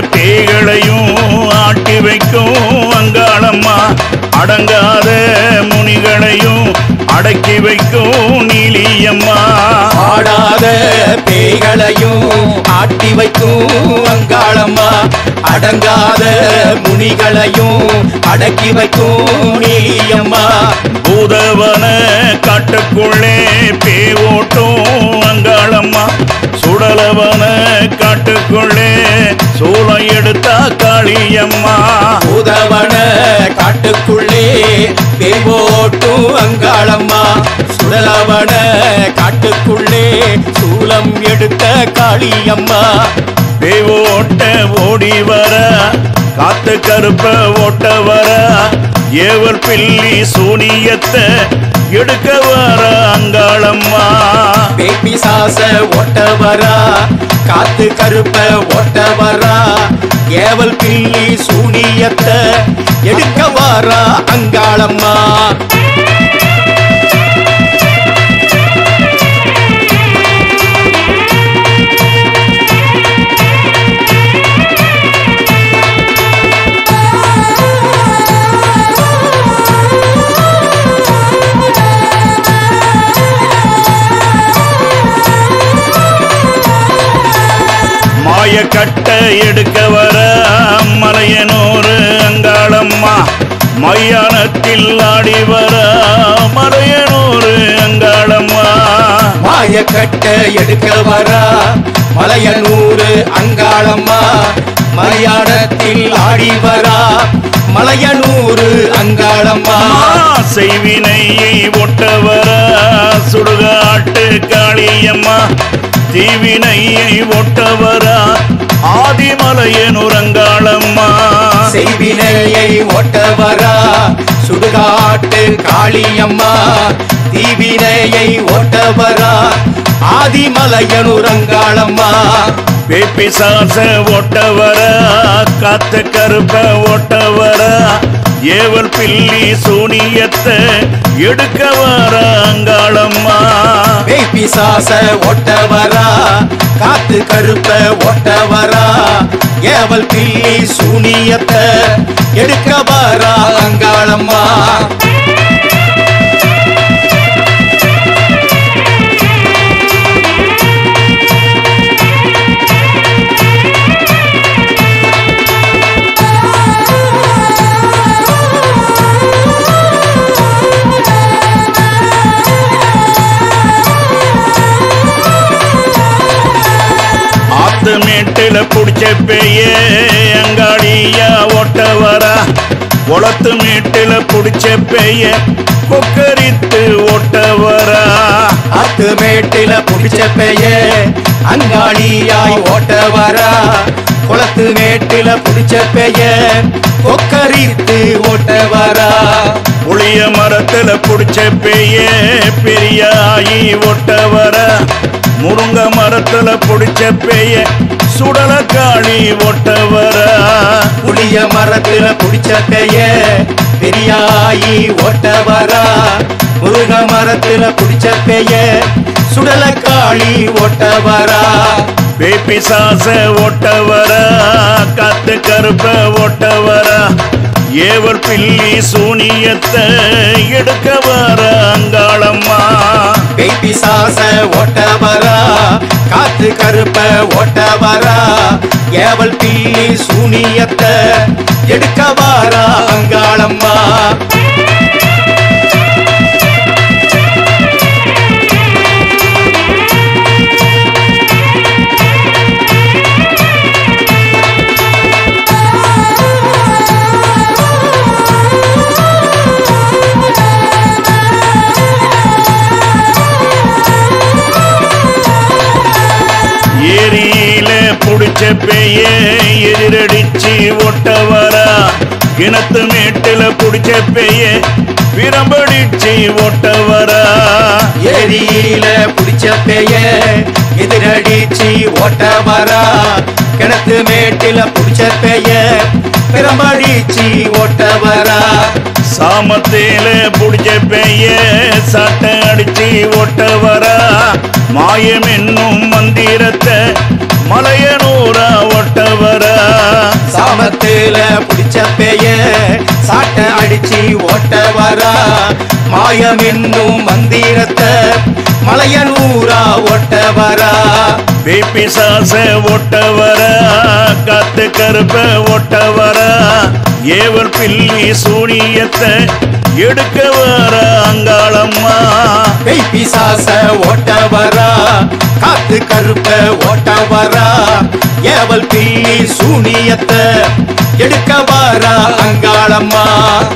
பேய்களையும் ஆட்டி வைக்கும் அங்காளம்மா அடங்காத முனிகளையும் அடக்கி வைக்கும் நீலியம்மா ஆடாத பேய்களையும் ஆட்டி வைக்கும் அங்காளம்மா அடங்காத முனிகளையும் அடக்கி வைக்கும் நீயம்மா பூதவன காட்டுக்குள்ளே பேவோட்டும் அங்காளம்மா சுடலவன காட்டுக்குள்ளே சூளம் எடுத்தா காளியம்மா உதவன காட்டுக்குள்ளே பேவோட்டும் அங்காளம்மா சுடலவன காட்டுக்குள்ளே சூலம் எடுத்த காளியம்மா பேவோட்ட ஓடி வர காத்து கருப்ப ஓட்ட வர ஏவல் பில்லி சூனியத்தை எடுக்க வர அங்காளம்மா பேபி சாச ஓட்ட வரா காத்து கருப்ப ஓட்ட வரா ஏவல் பில்லி சூனியத்தை எடுக்க வாரா அங்காளம்மா மாய கட்ட எடுக்க வர மலையனூறு அங்காளம்மா மையானத்தில் ஆடி வர மலையனூறு அங்காளம்மா மாய கட்ட எடுக்க வரா மலையனூறு அங்காளம்மா மலையாளத்தில் ஆடி வரா மலையனூறு அங்காளம்மா செய்வினையை ஒட்ட வர சுடுகாட்டு காளியம்மா தீவினையை ஒட்ட வர ஆதிமலையனுரங்காளம்மா செய்வினையை ஓட்ட வரா சுடுகாட்டு காளியம்மா தீவினையை ஓட்ட வரா ஆதிமலையனுரங்காளம்மா பேப்பி சாச ஒட்ட வர காத்த கருப்ப ஒட்ட வர ஏவல் பில்லி சூனியத்தை எடுக்க வர அங்காளம்மா பேய் பிசாச ஓட்ட வரா காத்து கருப்ப ஓட்ட வரா ஏவல் பில்லி சூனியத்தை எடுக்க வரா அங்காளம்மா ஆத்து மேட்டுல புடிச்ச பேய அங்காடியா ஓட்ட வரா குளத்து மேட்டுல புடிச்ச பேய கொக்கரித்து ஓட்ட வரா அத்து மேட்டில புடிச்ச பெய அங்காளியாய் ஓட்ட வரா குளத்து மேட்டில புடிச்ச பெய கொக்கரித்து ஓட்ட வரா புளிய மரத்துல புடிச்ச பேய பெரியாயி ஓட்ட வரா முருங்க மரத்துல புடிச்ச பேய சுடல காளி ஓட்ட வரா புளிய மரத்துல புடிச்ச பெய பெரியாயி ஓட்ட வரா முருக மரத்துல புடிச்ச பெய சுடலக்காளி ஓட்ட வரா பேப்பி சாச ஓட்ட வரா காத்து கருப்ப ஓட்ட வரா ஏவல் பில்லி சூனியத்தை எடுக்க வர அங்காளம்மா பேய் பிசாச ஓட்ட வரா காத்து கருப்ப ஓட்ட வரா ஏவல் பில்லி சூனியத்தை எடுக்க வாரா அங்காளம்மா ஏரியில புடிச்ச பேய எதிரடிச்சு ஓட்ட வரா கிணத்து மேட்டுல புடிச்ச பேய பிரம்படிச்சு ஓட்ட வரா ஏரியில புடிச்ச பெய எதிரடிச்சு ஓட்ட வரா கிணத்து மேட்டில புடிச்ச பெய பிரம்படிச்சு ஓட்ட வரா சாமத்தில புடிச்ச பெய்ய சட்டை அடிச்சு ஓட்ட வரா மாயம் என்னும் மந்திரத்தை மலையனூரா ஓட்ட வரா பிடிச்ச பேய சாட்ட அடிச்சு ஓட்ட வரா மாயம் என்னும் மந்திரத்தை மலையனூரா ஓட்ட வரா பேப்பி சாச ஒட்ட வர காத்து கருப்ப ஒட்ட வர ஏவல் பில்லி சூனியத்தை எடுக்க வர அங்காளம்மா பேய் பிசாச ஓட்ட வரா காத்து கருப்ப ஓட்ட வரா ஏவல் பில்லி சூனியத்தை எடுக்க வரா அங்காளம்மா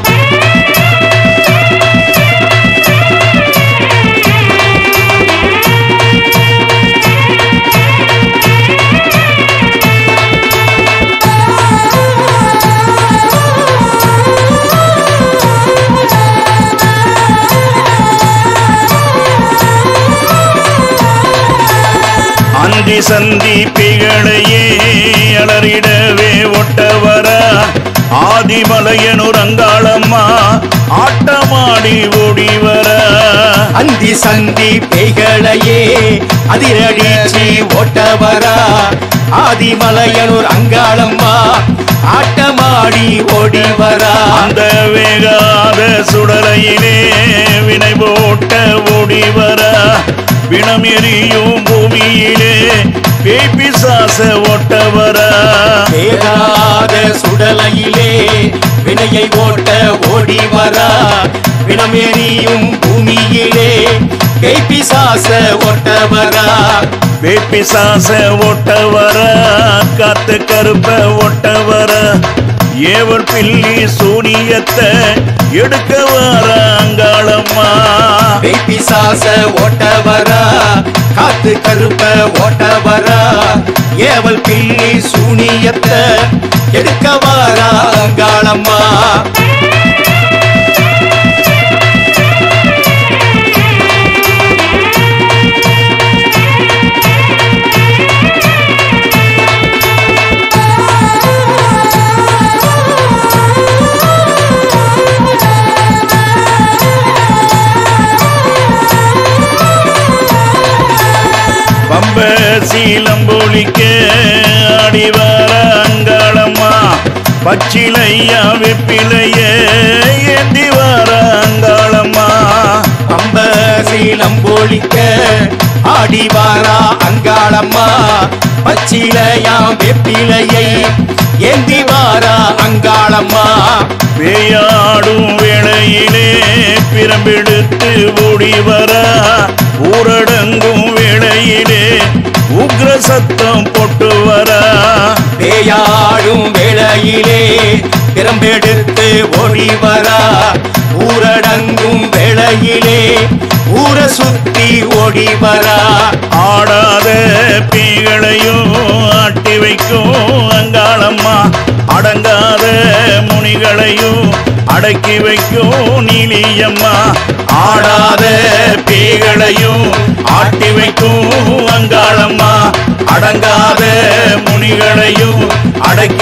அந்தி சந்தி பிகளையே அலறிடவே ஒட்ட வர ஆதிமலையனூர் அங்காளம்மா ஆட்டமாடி ஓடி வர அந்தி சந்தி பேய்களையே அதிரடிச்சு ஓட்ட வரா ஆதிமலையனூர் அங்காளம்மா ஆட்டமாடி ஓடி வரா அந்த வேகாத சுடலையிலே வினை போட்ட ஓடி வர பிணம் எரியும் பூமியிலே பேய் பிசாச ஒட்ட வர வேகாத சுடலையிலே வினையை ஓட்ட ஓடி வரா வினமெறியும் பூமியிலே பேய் பிசாச ஓட்ட வரா பேய் பிசாச ஒட்ட வர காத்து கருப்ப ஒட்ட வர ஏவல் பில்லி சூனியத்தை எடுக்க வர அங்காளம்மா பேய் பிசாச ஓட்ட வரா காத்து கருப்ப ஓட்ட வரா ஏவல் பில்லி சூனியத்தை எடுக்க வரா அங்காளம்மா பம்ப சீலம்பொழிக்க ஆடி வர அங்காளம்மா பச்சிலையா வெப்பிலைய ஏந்தி வர அங்காளம்மா அம்ப சீலம் போலிக்க ஆடி வாரா அங்காளம்மா பச்சிலையாம் வெப்பிலையை ஏந்தி வாரா அங்காளம்மா பேயாடும் வேளையிலே பிரம்பெடுத்து ஓடி வர ஊரடங்கும் வேளையிலே உக்ர சத்தம் போட்டு வர பேயாடும் வேளையிலே பிரம்பெடுத்து ஓடி வரா ஊரடங்கும் வேளையிலே ஊர சுத்தி ஓடி வரா ஆடாத பீகளையும் ஆட்டி வைக்கும் அங்காளம்மா அடங்காத முனிகளையும் அடக்கி வைக்கும் நீலியம்மா ஆடாத பீகளையும் ஆட்டி வைக்கும் அங்காளம்மா அடங்காத முனிகளையும் அடக்கி